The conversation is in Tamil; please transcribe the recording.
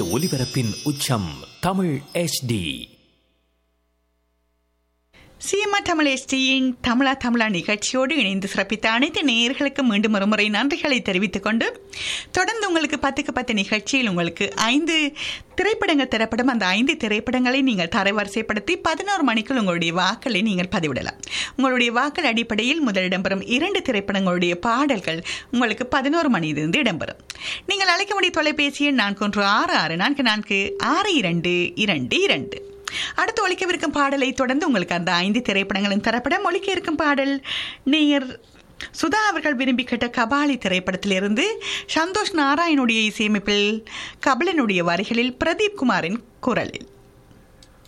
ஒலிபரப்பின் உச்சம் தமிழ் HD சீமா தமிழ் எஸ்டியின் தமிழா தமிழா நிகழ்ச்சியோடு இணைந்து சிறப்பித்த அனைத்து நேயர்களுக்கு மீண்டும் ஒருமுறை நன்றிகளை தெரிவித்துக் கொண்டு தொடர்ந்து உங்களுக்கு பத்துக்கு பத்து நிகழ்ச்சியில் உங்களுக்கு ஐந்து திரைப்படங்கள் தரப்படும் அந்த ஐந்து திரைப்படங்களை நீங்கள் தரவரிசைப்படுத்தி பதினோரு மணிக்குள் உங்களுடைய வாக்களை நீங்கள் பதிவிடலாம் உங்களுடைய வாக்கள் அடிப்படையில் முதல் இடம்பெறும் இரண்டு திரைப்படங்களுடைய பாடல்கள் உங்களுக்கு பதினோரு மணியிலிருந்து இடம்பெறும் நீங்கள் அழைக்க வேண்டிய தொலைபேசி எண் நான்கு ஒன்று ஆறு ஆறு நான்கு நான்கு ஆறு இரண்டு இரண்டு இரண்டு அடுத்து ஒழிக்கவிருக்கும் பாடலை தொடர்ந்து உங்களுக்கு அந்த ஐந்து திரைப்படங்களும் தரப்படம் ஒழிக்க இருக்கும் பாடல் நேயர் சுதா அவர்கள் விரும்பி கேட்ட கபாலி திரைப்படத்திலிருந்து சந்தோஷ் நாராயணுடைய இசையமைப்பில் கபிலனுடைய வரிகளில் பிரதீப் குமாரின் குரலில்